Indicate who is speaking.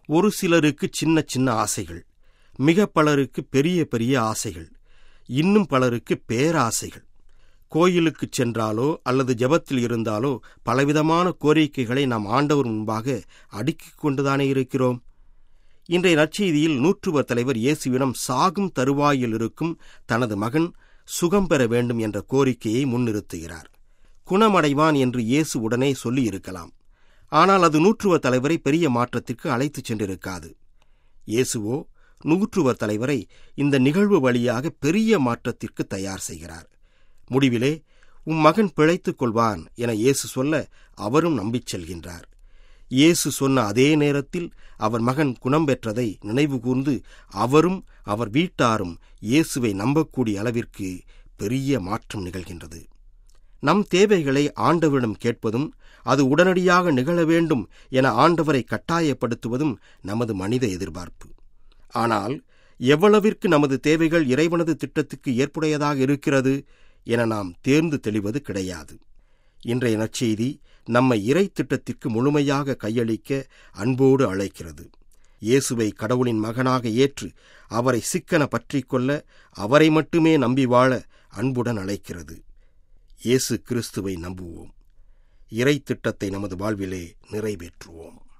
Speaker 1: ஒரு சிலருக்கு சின்ன சின்ன ஆசைகள் மிக பலருக்கு பெரிய பெரிய ஆசைகள் இன்னும் பலருக்கு பேராசைகள் கோயிலுக்குச் சென்றாலோ அல்லது ஜெபத்தில் இருந்தாலோ பலவிதமான கோரிக்கைகளை நாம் ஆண்டவர் முன்பாக அடுக்கிக் கொண்டுதானே இருக்கிறோம் இன்றைய நற்செய்தியில் நூற்றுவர் தலைவர் இயேசுவிடம் சாகும் தருவாயில் இருக்கும் தனது மகன் சுகம் பெற வேண்டும் என்ற கோரிக்கையை முன்னிறுத்துகிறார் குணமடைவான் என்று இயேசு உடனே சொல்லியிருக்கலாம் ஆனால் அது நூற்றுவர் தலைவரை பெரிய மாற்றத்திற்கு அழைத்துச் சென்றிருக்காது இயேசுவோ நூற்றுவர் தலைவரை இந்த நிகழ்வு வழியாக பெரிய மாற்றத்திற்கு தயார் செய்கிறார் முடிவிலே உம் மகன் பிழைத்துக் கொள்வான் என இயேசு சொல்ல அவரும் நம்பிச் செல்கின்றார் இயேசு சொன்ன அதே நேரத்தில் அவர் மகன் குணம் பெற்றதை நினைவு கூர்ந்து அவரும் அவர் வீட்டாரும் இயேசுவை நம்பக்கூடிய அளவிற்கு பெரிய மாற்றம் நிகழ்கின்றது நம் தேவைகளை ஆண்டவரிடம் கேட்பதும் அது உடனடியாக நிகழ வேண்டும் என ஆண்டவரை கட்டாயப்படுத்துவதும் நமது மனித எதிர்பார்ப்பு ஆனால் எவ்வளவிற்கு நமது தேவைகள் இறைவனது திட்டத்துக்கு ஏற்புடையதாக இருக்கிறது என நாம் தேர்ந்து தெளிவது கிடையாது இன்றைய நற்செய்தி நம்மை இறை திட்டத்திற்கு முழுமையாக கையளிக்க அன்போடு அழைக்கிறது இயேசுவை கடவுளின் மகனாக ஏற்று அவரை சிக்கன பற்றிக் கொள்ள அவரை மட்டுமே நம்பி வாழ அன்புடன் அழைக்கிறது இயேசு கிறிஸ்துவை நம்புவோம் இறை திட்டத்தை நமது வாழ்விலே நிறைவேற்றுவோம்